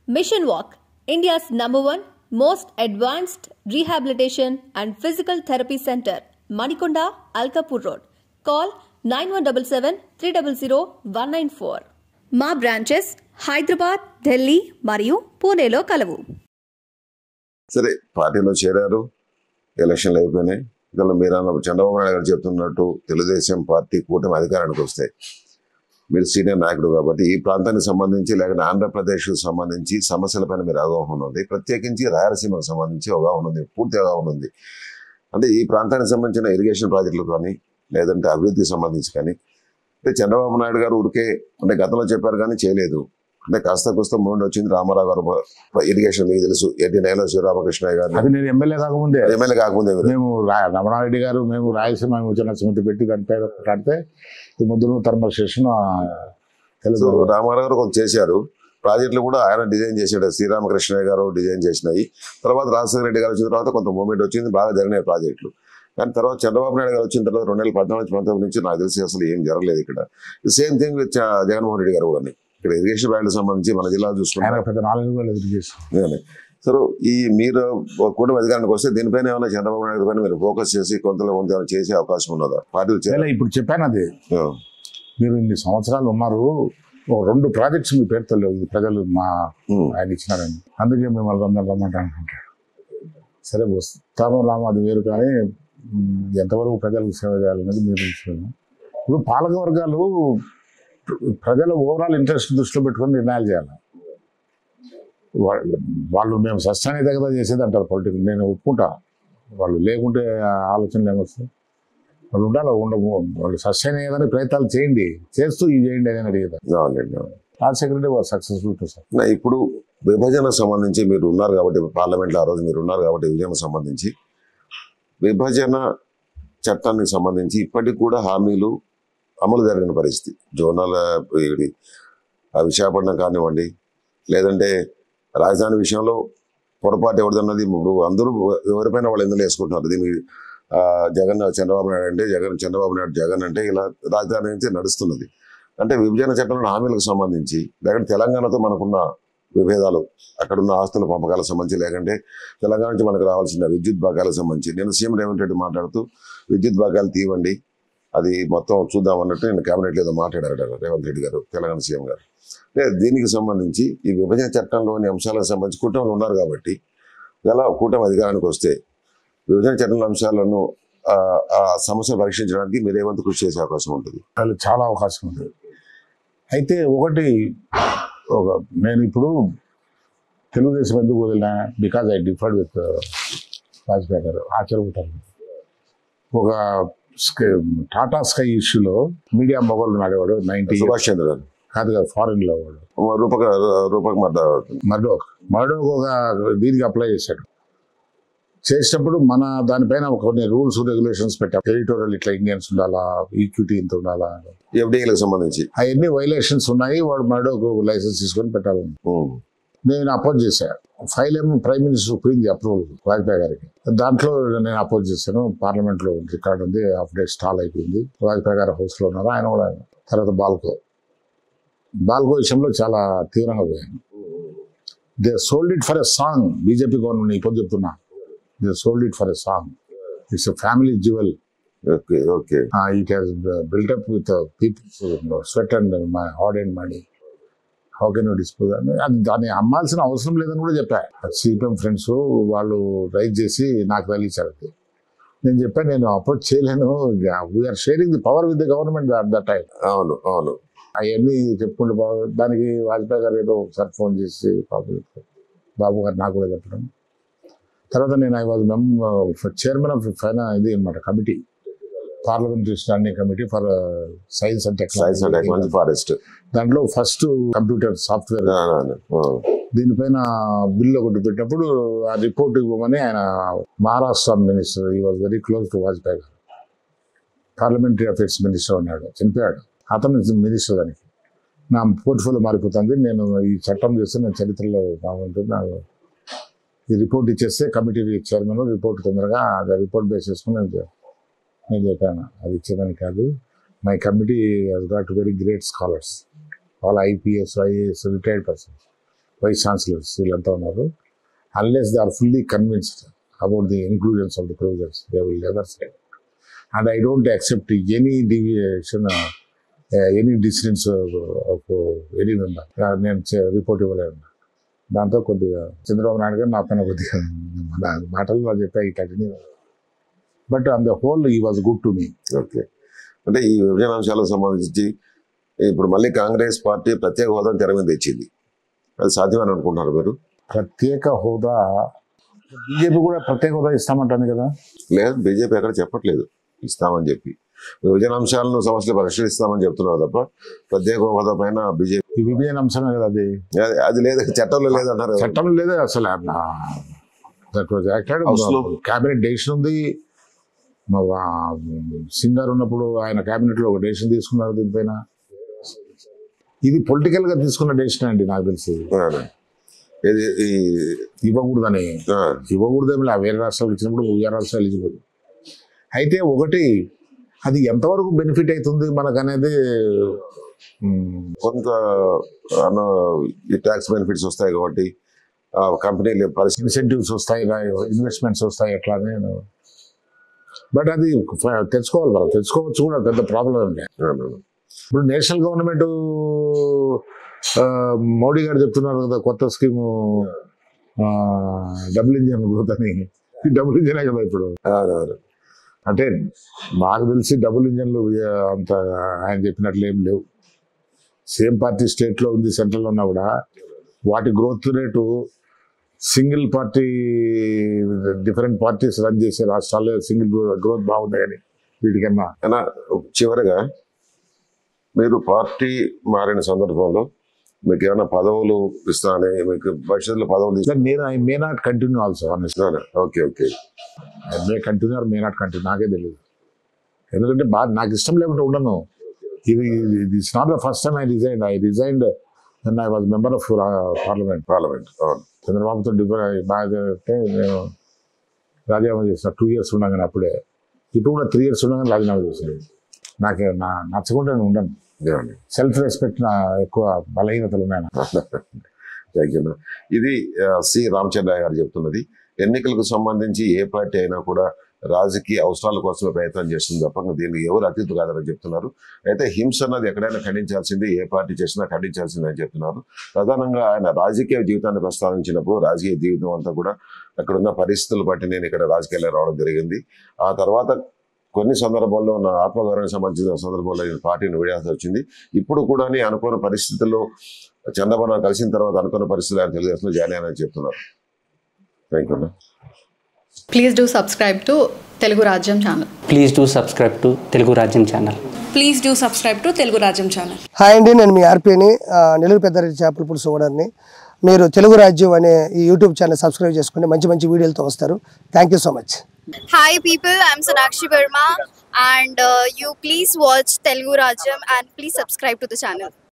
Mission Walk, India's number one most advanced rehabilitation and physical therapy center, Manikonda, Alkapur Road. Call 9177 300 194. మా branches Hyderabad Delhi మరియు పూణేలో కలవు సరే పార్టీలో చేరారు ఎలక్షన్లు అయిపోయినాయి ఇక మీరు అన్న చంద్రబాబు నాయుడు గారు చెప్తున్నట్టు తెలుగుదేశం పార్టీ కూటమి అధికారానికి వస్తాయి మీరు సీనియర్ నాయకుడు కాబట్టి ఈ ప్రాంతానికి సంబంధించి లేకపోతే ఆంధ్రప్రదేశ్కి సంబంధించి సమస్యలపైన మీరు అవగాహన ఉంది ప్రత్యేకించి రాయలసీమకు సంబంధించి అవగాహన ఉంది పూర్తి అవగాహన ఉంది అంటే ఈ ప్రాంతానికి సంబంధించిన ఇరిగేషన్ ప్రాజెక్టులు కానీ లేదంటే అభివృద్ధికి సంబంధించి కానీ అంటే చంద్రబాబు నాయుడు గారు ఊరికే అంటే గతంలో చెప్పారు కానీ చేయలేదు అంటే కాస్త కుస్త మూడు వచ్చింది రామారావు గారు ఇరిగేషన్ మీకు తెలుసు ఎయిటీ నైన్లో శివరామకృష్ణ గారు అది నేను ఎమ్మెల్యే కాకముందే ఎమ్మెల్యే కాకముందే మీరు. మేము రా- రమణారెడ్డి గారు మేము రాయలసీమ విమోచన సమితి పెట్టి దానిపై మాట్లాడితే ఈ ముద్దులు థర్మల్ స్టేషన్ ఆ, సో తెలుగు రామారావు గారు కొంచెం చేశారు ప్రాజెక్టులు కూడా ఆయన డిజైన్ చేసాడు శ్రీరామకృష్ణ గారు డిజైన్ చేసినాయి తర్వాత రాజశేఖర రెడ్డి గారు వచ్చిన తర్వాత కొంత మూమెంట్ వచ్చింది బాగా జరిగినాయి ప్రాజెక్టులు కానీ తర్వాత చంద్రబాబు నాయుడు గారు వచ్చిన తర్వాత రెండు వేల పద్నాలుగు పంతొమ్మిది నుంచి నాకు తెలిసి అసలు ఏం జరగలేదు ఇక్కడ same thing with Jaganmohan Reddy garu కూడా ఇక్కడ ఇరిగేషన్ ప్రాజెక్టులకు సంబంధించి మన జిల్లా ఆయన చూసుకుంటే పెద్ద నాలుగు వేలు ఎదురు చేస్తాం ఇదేనే. సో ఈ మీరు ఒక కుటుంబ అధికారానికి వస్తే దీనిపైన ఏమైనా చంద్రబాబు నాయుడు పైన మీరు ఫోకస్ చేసి కొంతలో కొంత ఏమైనా చేసే అవకాశం ఉన్నదా పార్టీలు చేయాలి ఇలా ఇప్పుడు చెప్పాను అది మీరు ఇన్ని సంవత్సరాలు ఉన్నారు ఓ రెండు ప్రాజెక్ట్స్ మీ పేరుతో లేవు ఇది ప్రజలు మా ఆయన ఇచ్చినారని అందుకే మిమ్మల్ని రమ్మని రమ్మంటా అనుకుంటాడు సరే వస్తామో రామో అది వేరు కానీ ఉమ్, ఎంతవరకు ప్రజలకు సేవ చేయాలనేది మీరు విషయం ఇప్పుడు పాలక వర్గాలు ప్రజల ఓవరాల్ ఇంట్రెస్ట్ దృష్టిలో పెట్టుకొని నిర్ణయాలు చేయాలి వా- వాళ్ళు మేము సస్యాన్ని దగ్గర చేసేది అంటారు పొలిటికల్ నేను ఒప్పుకుంటా వాళ్ళు లేకుంటే ఆ ఆలోచనలు ఏమొస్తాయి వాళ్ళు ఉండాలి ఉండవు వాళ్ళు సస్టైన్ అయ్యేదని ప్రయత్నాలు చేయండి చేస్తూ ఇది చేయండి అని అడిగేది అవునండి అవును. రాజశేఖర రెడ్డి వారు సక్సెస్ఫుల్ టు సార్ నా ఇప్పుడు విభజన సంబంధించి మీరు ఉన్నారు కాబట్టి పార్లమెంట్లో ఆ రోజు మీరు ఉన్నారు కాబట్టి విభజన సంబంధించి విభజన చట్టానికి సంబంధించి ఇప్పటికి కూడా హామీలు అమలు జరిగిన పరిస్థితి జోనల్ ఇది ఆ విశాఖపట్నం కానివ్వండి లేదంటే రాజధాని విషయంలో పొరపాటు ఎవరిదన్నది ఇప్పుడు అందరూ ఎవరిపైన వాళ్ళు ఎందులో వేసుకుంటున్నారు దీన్ని ఆ, జగన్ చంద్రబాబు నాయుడు అంటే జగన్ చంద్రబాబు నాయుడు జగన్ అంటే ఇలా రాజధాని నుంచి నడుస్తున్నది అంటే విభజన చట్టంలో హామీలకు సంబంధించి లేకుంటే తెలంగాణతో మనకున్న విభేదాలు అక్కడున్న ఆస్తుల పంపకాలకు సంబంధించి లేకంటే తెలంగాణ నుంచి మనకు రావాల్సిన విద్యుత్ భాగాలకు సంబంధించి నేను సీఎం రేవంత్ రెడ్డి మాట్లాడుతూ విద్యుత్ భాగాలు తీవండి అది మొత్తం చూద్దాం అన్నట్టు నేను కేబినెట్లో ఏదో మాట్లాడారు రేవంత్ రెడ్డి గారు తెలంగాణ సీఎం గారు అంటే దీనికి సంబంధించి ఈ విభజన చట్టంలోని అంశాలకు సంబంధించి కూటమిలో ఉన్నారు కాబట్టి ఇలా కూటమి అధికారానికి వస్తే విభజన చట్టంలో అంశాలను ఆ, ఆ సమస్యను పరీక్షించడానికి మీరు ఏమంత కృషి చేసే అవకాశం ఉంటుంది వాళ్ళు చాలా అవకాశం ఉంది అయితే ఒకటి ఒక నేను ఇప్పుడు తెలుగుదేశం ఎందుకు వదిలినా because I differed with Vajpayee garu ఆచరుగుతారు ఒక స్కై టాటా స్కై ఇష్యూలో మీడియా మొగలు నాడేవాడు నైన్టీ సుభాష్ చంద్ర గారు కాదు కదా ఫారిన్లో వాడు రూపక రూపక మద్ద మర్డోక్ మర్డోక్ ఒక దీనికి అప్లై చేశాడు చేసేటప్పుడు మన దానిపైన కొన్ని రూల్స్ రెగ్యులేషన్స్ పెట్టాం ఎడిటోరియల్ ఇట్లా ఇండియన్స్ ఉండాలా ఈక్విటీ ఇంత ఉండాలా అని. ఎఫ్డీఏలకు సంబంధించి అవన్నీ వైలేషన్స్ ఉన్నాయి వాడు మర్డోక్ లైసెన్స్ తీసుకొని పెట్టాలని ఉమ్. నేను అపోజ్ చేశాను ఫైల్ ఏమో ప్రైమ్ మినిస్టర్ పోయింది అప్రూవల్ వాజ్పేయి గారికి దాంట్లో నేను అపోజ్ చేశాను పార్లమెంట్ లో రికార్డ్ ఉంది హాఫ్ డే స్టాల్ అయిపోయింది వాజ్పేయి గారు హౌస్ లో ఉన్నారు ఆయన కూడా తర్వాత బాల్కో బాల్కో విషయంలో చాలా తీవ్రంగా పోయాను they sold it for a song BJP government ఇప్పుడు చెప్తున్నా they sold it for a song it's a family jewel okay okay it has built up with people's sweat and my hard and money how can you dispose అని అది దాన్ని అమ్మాల్సిన అవసరం లేదని కూడా చెప్పా CPM friends వాళ్ళు రైజ్ చేసి నాకు తగిలించారు అది నేను చెప్పాను నేను అప్రోచ్ చేయలేను we are sharing the power with the government at the time అవును అవును అవన్నీ చెప్పుకుంటూ బాగా- దానికి వాజ్పేయి గారు ఏదో ఒకసారి ఫోన్ చేసి బాబు బాబు గారు నాకు కూడా చెప్పడం తర్వాత నేను ఐ వాజ్ మెమ్ చైర్మన్ ఆఫ్ ఫైనా ఇది అనమాట committee parliamentary standing committee for science and science and technology technology forest దాంట్లో ఫస్ట్ కంప్యూటర్ సాఫ్ట్వేర్ దీనిపైన బిల్ ఒకటి పెట్టినప్పుడు ఆ రిపోర్ట్ ఇవ్వమని ఆయన Maharashtra minister he was very close to Vajpayee garu parliamentary affairs minister ఉన్నాడు చనిపోయాడు అతను మినిస్టర్ దానికి నా పోర్ట్ఫోలియో మారిపోతుంది నేను ఈ చట్టం చేస్తే నేను చరిత్రలో బాగుంటుంది నాకు ఈ రిపోర్ట్ ఇచ్చేస్తే కమిటీ చైర్మన్ రిపోర్ట్ తొందరగా ఆ రిపోర్ట్ బేస్ చేసుకుని నేను చె- నేను చెప్పాను అది ఇచ్చేదని కాదు my committee has got very great scholars all IPS IAS retired persons vice chancellors వీళ్ళంతా ఉన్నారు unless they are fully convinced about the inclusions of the provisions they will never say and I don't accept any deviation any dissidence of any member నేను report ఇవ్వలేను దాంతో కొద్దిగా చంద్రబాబు నాయుడు గారు నా పైన కొద్దిగా నా మాటల్లో చెప్పా ఈ continue but on the whole he was good to me okay అంటే ఈ విభజన అంశాలకు సంబంధించి ఇప్పుడు మళ్ళీ కాంగ్రెస్ పార్టీ ప్రత్యేక హోదాను తెర మీద తెచ్చింది అది సాధ్యమని అనుకుంటున్నారు మీరు ప్రత్యేక హోదా బీజేపీ కూడా ప్రత్యేక హోదా ఇస్తామంటుంది కదా లేదు బీజేపీ ఎక్కడ చెప్పట్లేదు ఇస్తామని చెప్పి విభజన అంశాలను సమస్యలు పరిష్కరిస్తామని చెప్తున్నారు తప్ప ప్రత్యేక హోదా పైన బీజేపీ ఈ విభజన అంశమే కదా అది అది- అది లేదు చట్టంలో లేదన్నారు కదా. చట్టంలో లేదా అసలు దట్ వాజ్ యాక్టెడ్ House లో. క్యాబినెట్ డెసిషన్ ఉంది మా వా- సింగ్ గారు ఉన్నప్పుడు ఆయన క్యాబినెట్ లో ఒక డెసిషన్ తీసుకున్నారు దీనిపైన ఇది పొలిటికల్ గా తీసుకున్న డెసిషన్ అండి నాకు తెలిసి ఆ, ఇది ఈ ఇవ్వకూడదని ఆ, ఇవ్వకూడదేమి లే, వేరే రాష్ట్రాలకు ఇచ్చినప్పుడు వేరే రాష్ట్రాలు ఎలిజిబుల్ అయితే ఒకటి అది ఎంతవరకు బెనిఫిట్ అవుతుంది మనకు అనేది మ్, కొంత అన్న ఈ ట్యాక్స్ బెనిఫిట్స్ వస్తాయి కాబట్టి ఆ కంపెనీలు పరిస్థితి ఇన్సెంటివ్స్ వస్తాయి ఇన్వెస్ట్మెంట్స్ వస్తాయి ఎట్లా అని బట్ అది ఫ- తెచ్చుకోవాలి మనం తెచ్చుకోవచ్చు కూడా పెద్ద ప్రాబ్లం ఉంది ఇప్పుడు నేషనల్ గవర్నమెంట్ మోడీ గారు చెప్తున్నారు కదా కొత్త స్కీము డబుల్ ఇంజన్ గ్రోత్ అని ఈ డబుల్ ఇంజనే కదా ఇప్పుడు అంటే నాకు తెలిసి డబుల్ ఇంజన్లు ఆ, అంత ఆయన చెప్పినట్లు ఏం లేవు సేమ్ పార్టీ స్టేట్లో ఉంది సెంట్రల్లో ఉన్నా కూడా వాటి growth rate single party different parties run చేసే రాష్ట్రాల్లో సింగిల్ గ్రోత్ బాగుంది కానీ వీటికన్నా అయినా చివరిగా మీరు పార్టీ మారిన సందర్భంలో మీకు ఏమైనా పదవులు ఇస్తానే మీకు భవిష్యత్తులో పదవులు Then నేను I may not continue also honest ఇస్తానే okay okay I may continue or may not continue నాకే తెలియదు ఎందుకంటే బాగా నాకు ఇష్టం లేకుండా ఉండను ఇది it's not the first time I resign I resigned and I was member of parliament parliament అవును చంద్రబాబుతో డిఫరెంట్ బాగా అంటే నేను రాజీనామా చేసిన టూ ఇయర్స్ ఉన్నాగానే అప్పుడే ఇప్పుడు కూడా త్రీ ఇయర్స్ ఉన్నాగానే రాజీనామా చేసింది నాకు నా నచ్చకుండా నేను ఉండను ఇదేనండి. సెల్ఫ్ రెస్పెక్ట్ నా ఎక్కువ బలహీనతలు ఉన్నాయి నాకు. థ్యాంక్ యూ ఇది ఆ, సి రామచంద్రయ్య గారు చెప్తున్నది ఎన్నికలకు సంబంధించి ఏ పార్టీ అయినా కూడా రాజకీయ అవసరాల కోసమే ప్రయత్నం చేస్తుంది తప్ప దీనికి ఎవరు అతిథి కాదని చెప్తున్నారు అయితే హింస అన్నది ఎక్కడైనా ఖండించాల్సింది ఏ పార్టీ చేసినా ఖండించాల్సింది అని చెప్తున్నారు ప్రధానంగా ఆయన రాజకీయ జీవితాన్ని ప్రస్తావించినప్పుడు రాజకీయ జీవితం అంతా కూడా అక్కడున్న పరిస్థితులు బట్టి నేను ఇక్కడ రాజకీయాల్లో రావడం జరిగింది ఆ తర్వాత కొన్ని సందర్భాల్లో నా ఆత్మగౌరవానికి సంబంధించిన సందర్భంలో నేను పార్టీని విడాల్సి వచ్చింది ఇప్పుడు కూడా అనుకున్న పరిస్థితుల్లో చంద్రబాబు నాయుడు కలిసిన తర్వాత అనుకున్న పరిస్థితులు ఆయన తెలుగుదేశంలో జాయిన్ అయ్యానని చెప్తున్నారు thank you please do subscribe to Telugu Rajyam channel please do subscribe to Telugu Rajyam channel please do subscribe to Telugu Rajyam channel hi అండి నేను మీ ఆర్పీని ఆ, నెల్లూరు పెద్దారెడ్డి చేపల పులుసు ఓనర్ని మీరు తెలుగు రాజ్యం అనే ఈ యూట్యూబ్ ఛానల్ సబ్స్క్రైబ్ చేసుకుని మంచి మంచి వీడియోలతో వస్తారు thank you so much Hi people, I'm Sonakshi Verma and uh, you please watch Telugu Rajam and please subscribe to the channel.